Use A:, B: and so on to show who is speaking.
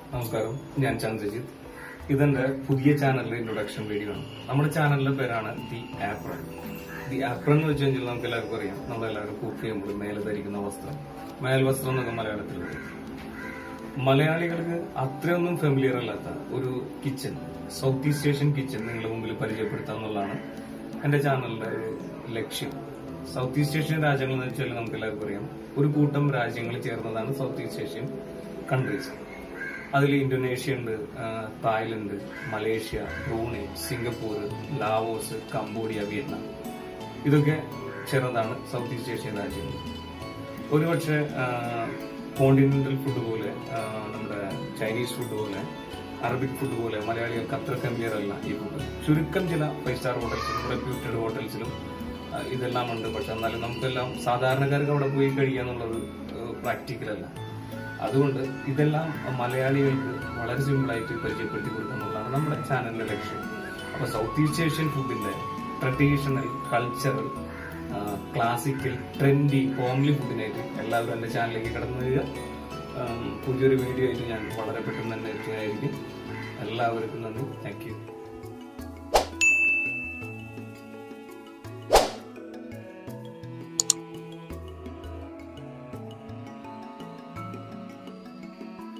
A: നമസ്കാരം ഞാൻ ചന്ദ്രജിത്ത് ഇതെന്റെ പുതിയ ചാനലിലെ ഇൻട്രൊഡക്ഷൻ വീഡിയോ ആണ് നമ്മുടെ ചാനലിന്റെ പേരാണ് ദി ആപ്രൺ ദി ആപ്രൺ എന്ന് വെച്ച് കഴിഞ്ഞാൽ നമുക്ക് എല്ലാവർക്കും അറിയാം നമ്മളെല്ലാവരും കുക്ക് ചെയ്യുമ്പോൾ മേലെ ധരിക്കുന്ന വസ്ത്രം മേൽവസ്ത്രം എന്നൊക്കെ മലയാളത്തിൽ പറയും മലയാളികൾക്ക് അത്രയൊന്നും ഫെമിലിയർ അല്ലാത്ത ഒരു kitchen South East Asian kitchen നിങ്ങളുടെ മുമ്പിൽ പരിചയപ്പെടുത്തുക എന്നുള്ളതാണ് എന്റെ ചാനലിന്റെ ഒരു ലക്ഷ്യം സൗത്ത് ഈസ്റ്റ് ഏഷ്യൻ രാജ്യങ്ങൾ എന്ന് വെച്ചാൽ നമുക്ക് എല്ലാവർക്കും അറിയാം ഒരു കൂട്ടം രാജ്യങ്ങൾ ചേർന്നതാണ് സൗത്ത് ഈസ്റ്റ് ഏഷ്യൻ കൺട്രീസ് അതിൽ ഇന്തോനേഷ്യ ഉണ്ട് ആ, Thailand Malaysia Brunei Singapore Laos Cambodia Vietnam ഇതൊക്കെ ചേർന്നതാണ് സൗത്ത് ഈസ്റ്റ് ഏഷ്യൻ രാജ്യങ്ങൾ ഒരുപക്ഷെ കോണ്ടിനെന്റൽ ഫുഡ് പോലെ ആ, നമ്മുടെ ചൈനീസ് ഫുഡ് പോലെ അറബിക് ഫുഡ് പോലെ മലയാളികൾക്ക് അത്ര ഫെമിലിയർ അല്ല ഈ ഫുഡ് ചുരുക്കം ചില ഫൈവ് സ്റ്റാർ ഹോട്ടൽസിലും റെപ്യൂട്ടഡ് ഹോട്ടൽസിലും ആ, ഇതെല്ലാം ഉണ്ട് പക്ഷെ എന്നാലും നമുക്കെല്ലാം സാധാരണക്കാർക്ക് അവിടെ പോയി കഴിക്കുക എന്നുള്ളത് പ്രാക്ടിക്കൽ അല്ല അതുകൊണ്ട് ഇതെല്ലാം മലയാളികൾക്ക് വളരെ സിമ്പിളായിട്ട് പരിചയപ്പെടുത്തി കൊടുക്കുക എന്നുള്ളതാണ് നമ്മുടെ ചാനലിന്റെ ലക്ഷ്യം അപ്പൊ സൗത്ത് ഈസ്റ്റ് ഏഷ്യൻ ഫുഡിന്റെ traditional cultural classical trendy homely ഫുഡിനായിട്ട് എല്ലാവരും എന്റെ ചാനലിലേക്ക് കടന്നു വരിക ഉം, പുതിയൊരു വീഡിയോ ആയിട്ട് ഞാൻ വളരെ പെട്ടെന്ന് തന്നെ എത്തുകയായിരിക്കും എല്ലാവർക്കും നന്ദി താങ്ക് യു